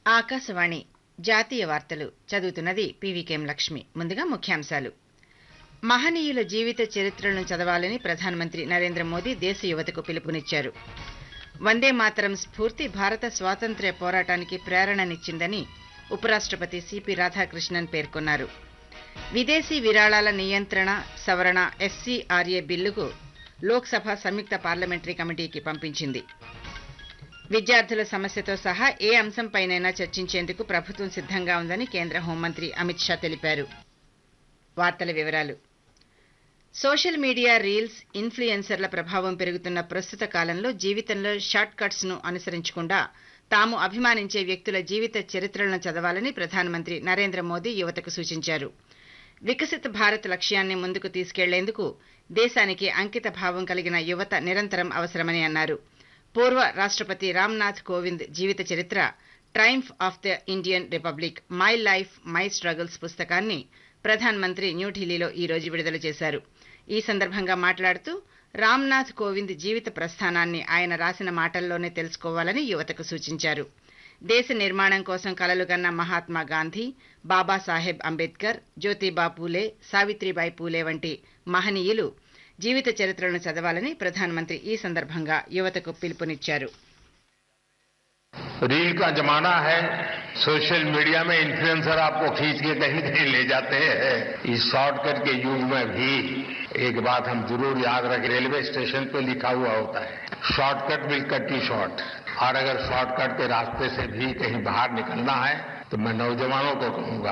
ఆకాశవాణి జాతీయ వార్తలు చదువుతున్నది పీవీకేం లక్ష్మి ముందుగా ముఖ్యాంశాలు మహనీయుల జీవిత చరిత్రలను చదవాలని ప్రధానమంత్రి నరేంద్ర మోదీ దేశ యువతకు పిలుపునిచ్చారు వందే మాతరం స్ఫూర్తి భారత స్వాతంత్ర్య పోరాటానికి ప్రేరణనిచ్చిందని ఉపరాష్ట్రపతి సిపి రాధాకృష్ణన్ పేర్కొన్నారు విదేశీ విరాళాల నియంత్రణ సవరణ ఎస్సీఆర్ఏ బిల్లుకు లోక్సభ సంయుక్త పార్లమెంటరీ కమిటీకి పంపించింది విద్యార్థుల సమస్యతో సహా ఏ అంశంపైనైనా చర్చించేందుకు ప్రభుత్వం సిద్ధంగా ఉందని కేంద్ర హోంమంత్రి అమిత్ షా తెలిపారు వార్తల వివరాలు సోషల్ మీడియా రీల్స్ ఇన్ఫ్లుయెన్సర్ల ప్రభావం పెరుగుతున్న ప్రస్తుత కాలంలో జీవితంలో షార్ట్ కట్స్ ను అనుసరించకుండా తాము అభిమానించే వ్యక్తుల జీవిత చరిత్రలను చదవాలని ప్రధానమంత్రి నరేంద్ర మోదీ యువతకు సూచించారు వికసిత్ భారత్ లక్ష్యాన్ని ముందుకు తీసుకెళ్లేందుకు దేశానికి అంకిత భావం కలిగిన యువత నిరంతరం అవసరమని అన్నారు పూర్వ రాష్ట్రపతి రామ్నాథ్ కోవింద్ జీవిత చరిత్ర triumph of the Indian republic my life my struggles పుస్తకాన్ని ప్రధానమంత్రి న్యూఢిల్లీలో ఈ రోజు విడుదల చేశారు ఈ సందర్భంగా మాట్లాడుతూ రామ్నాథ్ కోవింద్ జీవిత ప్రస్థానాన్ని ఆయన రాసిన మాటల్లోనే తెలుసుకోవాలని యువతకు సూచించారు దేశ నిర్మాణం కోసం కలలుగన్న మహాత్మా గాంధీ బాబాసాహెబ్ అంబేద్కర్ జ్యోతిబా పూలే సావిత్రిబాయి పూలే వంటి మహనీయులు జీవిత చరిత్రలను చదవాలని ప్రధానమంత్రి ఈ సందర్భంగా యువతకు పిలుపునిచ్చారు रील का जमाना है सोशल मीडिया में इन्फ्लुएंसर आपको खींच के कहीं कहीं ले जाते हैं इस शॉर्टकट के युग में भी एक बात हम जरूर याद रखें रेलवे स्टेशन पे लिखा हुआ होता है shortcut will cut you short और अगर शॉर्टकट के रास्ते से भी कहीं बाहर निकलना है तो मैं नौजवानों को कहूंगा